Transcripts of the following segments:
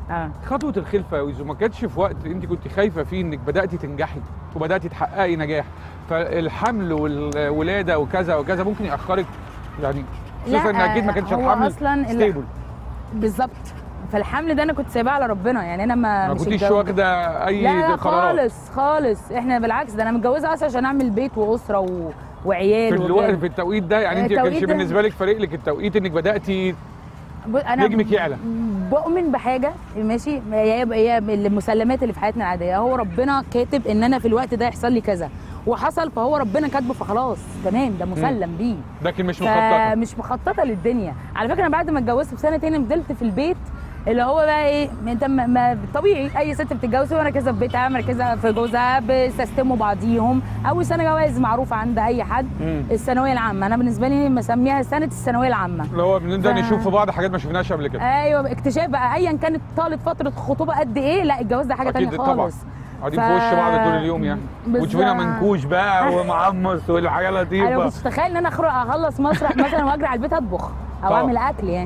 اه خطوه الخلفه يا ويزو ما كانتش في وقت انت كنت خايفه فيه انك بداتي تنجحي وبداتي تحققي نجاح فالحمل والولاده وكذا وكذا ممكن ياخرك يعني خصوصا ان لا، اكيد ما كانش هو الحمل أصلاً ال- ستيبل بالظبط فالحمل ده انا كنت سايباه على ربنا يعني انا ما ما مش كنتيش الجو- واخده اي لا لا قرارات خالص خالص احنا بالعكس ده انا متجوزه اصلا عشان اعمل بيت واسره و... وعيال في الوقت وكده. في التوقيت ده يعني انت ما التوقيت كانش ده- بالنسبه لك فارق لك التوقيت انك بداتي ب- انا نجمك يعلى. بؤمن بحاجه ماشي هي هي المسلمات اللي في حياتنا العاديه هو ربنا كاتب ان انا في الوقت ده يحصل لي كذا وحصل فهو ربنا كاتبه فخلاص تمام ده مسلم بيه لكن مش مخططه فمش مخططه للدنيا على فكره انا بعد ما اتجوزت بسنتين فضلت في البيت اللي هو بقى ايه انت ما- ما طبيعي اي ست بتتجوز مركزه في بيتها مركزه في جوزها بيستسلموا بعضيهم اول سنه جواز معروفه عند اي حد مم. الثانويه العامه انا بالنسبه لي مسميها سنه الثانويه العامه اللي هو بنبدا ف- نشوف في بعض حاجات ما شفناهاش قبل كده ايوه اكتشاف بقى ايا كانت طالت فتره خطوبه قد ايه لا الجواز ده حاجه أكيد تانية طبعاً. خالص قاعدين ف- في وش بعض طول اليوم يعني بالظبط. وتشوفينا منكوش بقى ومعمص والحاجه انا ما لطيفه كنتش اتخيل ان انا اخرج اخلص مسرح مثلا واجري على البيت اطبخ او طبعا. اعمل اكل يعني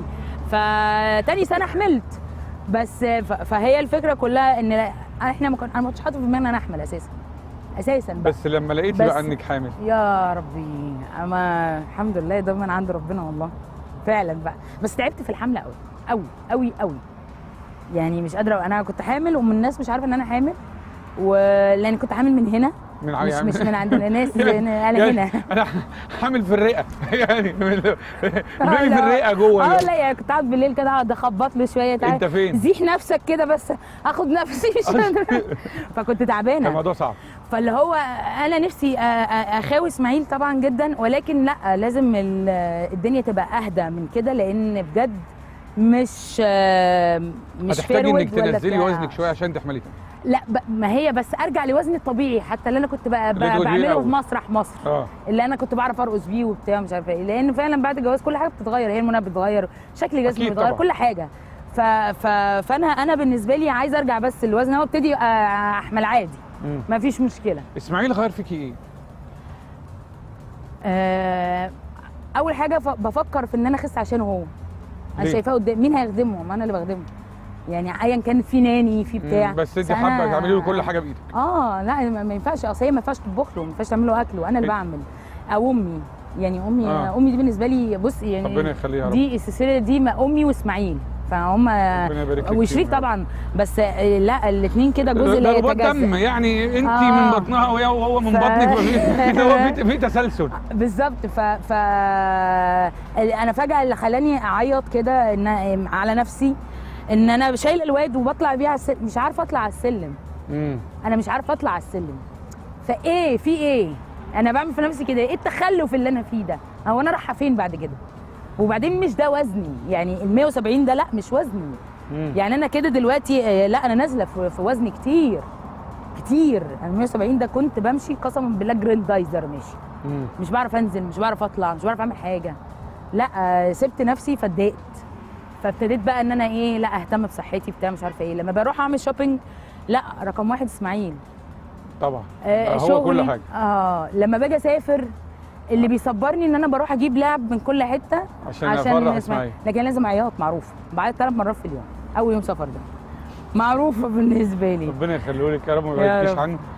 فتاني سنه حملت بس ف- فهي الفكره كلها ان لا- احنا ما كن- انا ما كنتش حاطه في دماغي ان انا احمل اساسا اساسا بقى. بس لما لقيتي بس- بقى انك حامل يا ربي اما الحمد لله ده من عند ربنا والله فعلا بقى بس تعبت في الحمل قوي قوي قوي قوي يعني مش قادره انا كنت حامل ومن الناس مش عارفه ان انا حامل ولان كنت حامل من هنا من مش عيان. مش من عند الناس انا يعني هنا انا حامل في الرئه يعني من- البيبي آه، في لا. الرئه جوه اه لا يعني كنت قاعد بالليل كده اقعد اخبط له شويه تعالى انت فين؟ زيح نفسك كده بس اخد نفسي مش قادرة. فكنت كان تعبانه الموضوع صعب فاللي هو انا نفسي أ- أ- اخاوي اسماعيل طبعا جدا ولكن لا لازم ال- الدنيا تبقى اهدى من كده لان بجد مش آه، مش هتحتاجي انك فيرود ولا تنزلي بتاع. وزنك شويه عشان تحملي لا ب- ما هي بس ارجع لوزني الطبيعي حتى اللي انا كنت بقى اللي تقولي بعمله الأول. في مسرح مصر اه اللي انا كنت بعرف ارقص بيه وبتاع مش عارفه ايه لان فعلا بعد الجواز كل حاجه بتتغير هي المنى بتتغير شكل جسمي أكيد بيتغير طبعاً. كل حاجه ف... ف... فانا انا بالنسبه لي عايزه ارجع بس الوزن هو ابتدي آه، احمل عادي مم. ما فيش مشكله اسماعيل غير فيكي ايه؟ آه، اول حاجه ف... بفكر في ان انا اخس عشانه هو انا ليه؟ شايفاه قدام مين هيخدمه ما انا اللي بخدمه يعني ايا كان في ناني في بتاع مم. بس انت أنا- حابه تعملي له كل حاجه بايدك اه لا ما ما ينفعش اصل هي ما ينفعش تطبخ له ما ينفعش تعمل له اكل وانا اللي إيه؟ بعمل او امي يعني امي آه. آه. امي دي بالنسبه لي بص يعني ربنا يخليها يا رب دي السلسله دي ما امي واسماعيل فهم ربنا يبارك لك وشريف فيهم. طبعا بس آه، لا الاثنين كده جزء لا ده رباط دم يتجزأ يعني انت آه. من بطنها وهي وهو من ف- بطنك ففي- كده هو في- في تسلسل بالظبط ف... ف انا فجاه اللي خلاني اعيط كده ان على نفسي ان انا شايله الواد وبطلع بيه على السلم مش عارفه اطلع على السلم مم. انا مش عارفه اطلع على السلم فايه في ايه انا بعمل في نفسي كده ايه التخلف اللي انا فيه ده هو انا رايحه فين بعد كده وبعدين مش ده وزني يعني ال 170 ده لا مش وزني مم. يعني انا كده دلوقتي آه، لا انا نازله في في وزني كتير كتير انا 170 ده كنت بمشي قسما بالله جراندايزر ماشي مم. مش بعرف انزل مش بعرف اطلع مش بعرف اعمل حاجه لا آه، سبت نفسي فاتضايقت فابتديت بقى ان انا ايه لا اهتم بصحتي بتاع مش عارفه ايه لما بروح اعمل شوبينج لا رقم واحد اسماعيل طبعا آه هو شغلي- كل حاجه اه لما باجي اسافر اللي بيصبرني ان انا بروح اجيب لعب من كل حته عشان افرح اسماعيل لكن لازم عياط معروف بعيط ثلاث مرات في اليوم اول يوم سفر ده معروفه بالنسبه لي ربنا يخليه لك يا رب ما يا يبعدكيش رب. عنه